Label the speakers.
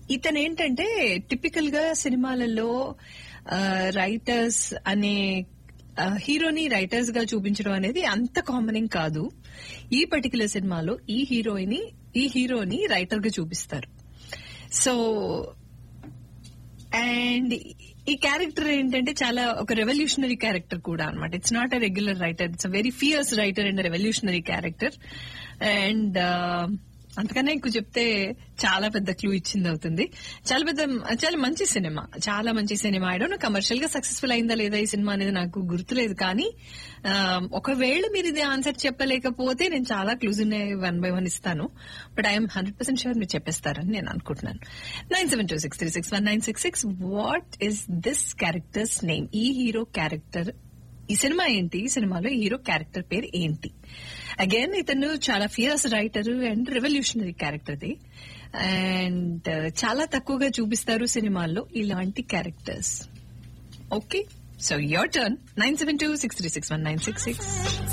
Speaker 1: ఇతను ఏంటంటే టిపికల్ గా సినిమాలలో రైటర్స్ అనే ఆ, హీరోని రైటర్స్ గా చూపించడం అనేది అంత కామన్ కాదు ఈ పర్టికులర్ సినిమాలో ఈ హీరోయిని ఈ హీరోని రైటర్ గా చూపిస్తారు సో అండ్ ఈ క్యారెక్టర్ ఏంటంటే చాలా ఒక రెవల్యూషనరీ క్యారెక్టర్ కూడా అనమాట it's not a regular writer it's a very fierce writer and revolutionary character and అంతకన్నా ఎక్కువ చెప్తే చాలా పెద్ద క్లూ ఇచ్చింది అవుతుంది చాలా పెద్ద చాలా మంచి సినిమా చాలా మంచి సినిమా ఐ డోంట్ కమర్షియల్ గా సక్సెస్ఫుల్ అయిందా లేదా ఈ సినిమా అనేది నాకు గుర్తులేదు కానీ ఆ, ఒకవేళ మీరు ఇది ఆన్సర్ చెప్పలేకపోతే నేను చాలా క్లూజ్ వన్ బై వన్ ఇస్తాను but I'm hundred percent sure మీరు చెప్పేస్తారని నేను అనుకుంటున్నాను nine seven two six three six one nine six six what is this character's name ఈ హీరో క్యారెక్టర్ ఈ సినిమా ఏంటి ఈ సినిమాలో ఈ హీరో క్యారెక్టర్ పేరు ఏంటి అగైన్ ఇతను చాలా fierce writer and revolutionary character the and చాలా తక్కువగా చూపిస్తారు సినిమాల్లో ఇలాంటి characters okay so your turn nine seven two six three six one nine six six